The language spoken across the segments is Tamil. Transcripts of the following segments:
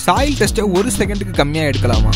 சாயில் டெஸ்ட்டை ஒரு செகண்டுக்கு கம்மியாக எடுக்கலாமா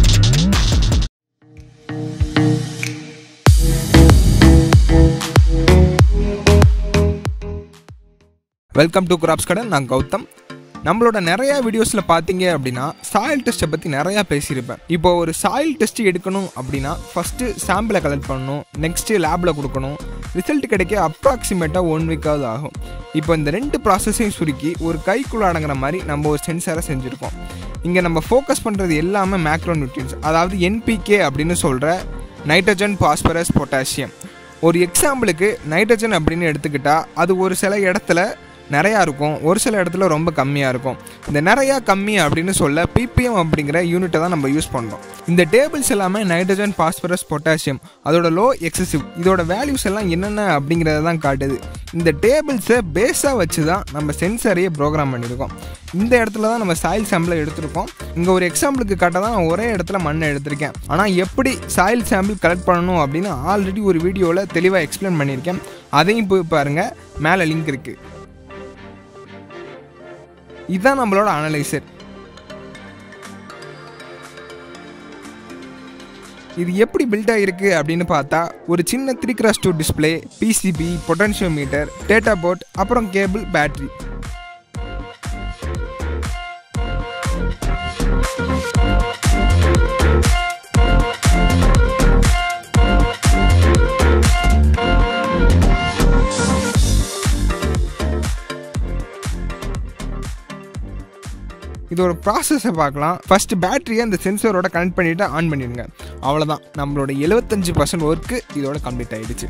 வெல்கம் டு கிராப்ஸ் கடன் நான் கௌதம் நம்மளோட நிறைய வீடியோஸில் பார்த்தீங்க அப்படின்னா சாயில் டெஸ்ட்டை பற்றி நிறையா பேசியிருப்பேன் இப்போ ஒரு சாயில் டெஸ்ட் எடுக்கணும் அப்படின்னா ஃபஸ்ட்டு சாம்பிளை கலெக்ட் பண்ணணும் நெக்ஸ்ட்டு லேபில் கொடுக்கணும் ரிசல்ட் கிடைக்க அப்ராக்சிமேட்டாக ஒன் வீக்காவது ஆகும் இப்போ இந்த ரெண்டு ப்ராசஸையும் சுருக்கி ஒரு கைக்குள்ள அடங்குற மாதிரி நம்ம ஒரு சென்சாரை செஞ்சுருக்கோம் இங்கே நம்ம ஃபோக்கஸ் பண்ணுறது எல்லாமே மேக்ரோ நியூட்ரியன்ஸ் அதாவது என்பிகே அப்படின்னு சொல்கிற நைட்ரஜன் பாஸ்பரஸ் பொட்டாசியம் ஒரு எக்ஸாம்பிளுக்கு நைட்ரஜன் அப்படின்னு எடுத்துக்கிட்டால் அது ஒரு சில இடத்துல நிறையா இருக்கும் ஒரு சில இடத்துல ரொம்ப கம்மியாக இருக்கும் இந்த நிறையா கம்மி அப்படின்னு சொல்ல பிபிஎம் அப்படிங்கிற யூனிட்டை தான் நம்ம யூஸ் பண்ணுறோம் இந்த டேபிள்ஸ் எல்லாமே நைட்ரஜன் பாஸ்பரஸ் பொட்டாசியம் அதோட லோ எக்ஸசிவ் இதோட வேல்யூஸ் எல்லாம் என்னென்ன அப்படிங்கிறத தான் காட்டுது இந்த டேபிள்ஸை பேஸாக வச்சு தான் நம்ம சென்சரையே ப்ரோக்ராம் பண்ணியிருக்கோம் இந்த இடத்துல தான் நம்ம சாயில் சாம்பிளை எடுத்திருக்கோம் இங்கே ஒரு எக்ஸாம்பிளுக்கு காட்ட தான் நான் ஒரே இடத்துல மண்ணை எடுத்திருக்கேன் ஆனால் எப்படி சாயில் சாம்பிள் கலெக்ட் பண்ணணும் அப்படின்னு ஆல்ரெடி ஒரு வீடியோவில் தெளிவாக எக்ஸ்பிளைன் பண்ணியிருக்கேன் அதையும் போய் பாருங்கள் மேலே லிங்க் இருக்குது இதுதான் நம்மளோட அனலைசர் இது எப்படி பில்ட் ஆகிருக்கு அப்படின்னு பார்த்தா ஒரு சின்ன three cross two display PCB potentiometer data port அப்புறம் கேபிள் பேட்டரி இதோட ப்ராசஸை பார்க்கலாம் ஃபஸ்ட்டு பேட்டரியை அந்த சென்சரோட கனெக்ட் பண்ணிவிட்டு ஆன் பண்ணிடுங்க அவ்வளோதான் நம்மளோட எழுபத்தஞ்சு பர்சன்ட் ஒர்க்கு இதோட கம்ப்ளீட் ஆகிடுச்சு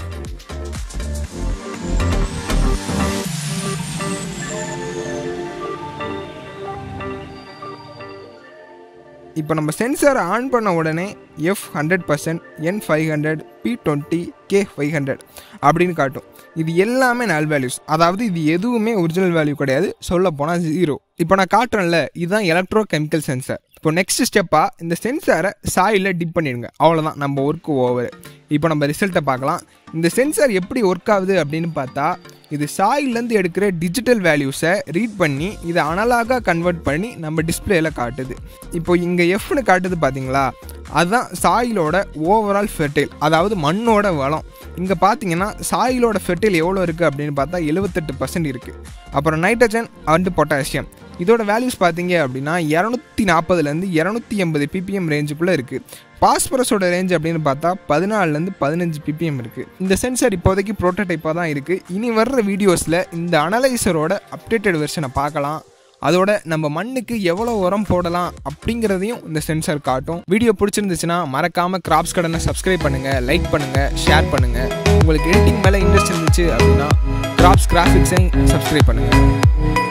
இப்போ நம்ம சென்சாரை ஆன் பண்ண உடனே F hundred percent N five hundred P twenty K five hundred அப்படின்னு காட்டும் இது எல்லாமே நல் வேல்யூஸ் அதாவது இது எதுவுமே ஒரிஜினல் வேல்யூ கிடையாது சொல்ல போனால் ஜீரோ இப்போ நான் காட்டுறேன்ல இதுதான் எலக்ட்ரோ கெமிக்கல் சென்சார் இப்போ நெக்ஸ்ட் ஸ்டெப்பாக இந்த சென்சாரை சாயிலில் டிப் பண்ணிடுங்க அவ்வளோதான் நம்ம ஒர்க்கு ஓவர் இப்போ நம்ம ரிசல்ட்டை பார்க்கலாம் இந்த சென்சார் எப்படி ஒர்க் ஆகுது அப்படின்னு பார்த்தா இது சாயிலேருந்து எடுக்கிற டிஜிட்டல் வேல்யூஸை ரீட் பண்ணி இதை அனலாக கன்வெர்ட் பண்ணி நம்ம டிஸ்பிளேல காட்டுது இப்போ இங்கே எஃப்னு காட்டுது பார்த்தீங்களா அதுதான் சாயிலோட ஓவரால் ஃபெர்டைல் அதாவது மண்ணோட வளம் இங்கே பார்த்தீங்கன்னா சாயிலோட ஃபெர்டைல் எவ்வளோ இருக்குது அப்படின்னு பார்த்தா எழுபத்தெட்டு பர்சன்ட் இருக்குது அப்புறம் நைட்ரஜன் அண்டு பொட்டாசியம் இதோட வேல்யூஸ் பார்த்தீங்க அப்படின்னா இரநூத்தி நாற்பதுலேருந்து இரநூத்தி எண்பது பிபிஎம் ரேஞ்சுக்குள்ளே இருக்குது பாஸ்பரஸோட ரேஞ்ச் அப்படின்னு பார்த்தா பதினாலுலேருந்து பதினஞ்சு பிபிஎம் இருக்குது இந்த சென்சார் இப்போதைக்கு ப்ரோட்டோடைப்பாக தான் இருக்குது இனி வர்ற வீடியோஸில் இந்த அனலைசரோட அப்டேட்டட் வெர்ஷனை பார்க்கலாம் அதோட நம்ம மண்ணுக்கு எவ்வளோ உரம் போடலாம் அப்படிங்கிறதையும் இந்த சென்சார் காட்டும் வீடியோ பிடிச்சிருந்துச்சுன்னா மறக்காமல் கிராப்ஸ் கடனை சப்ஸ்கிரைப் பண்ணுங்கள் லைக் பண்ணுங்கள் ஷேர் பண்ணுங்கள் உங்களுக்கு எடிட்டிங் மேலே இன்ட்ரெஸ்ட் இருந்துச்சு அப்படின்னா கிராப்ஸ் கிராஃபிக்ஸையும் சப்ஸ்கிரைப் பண்ணுங்கள்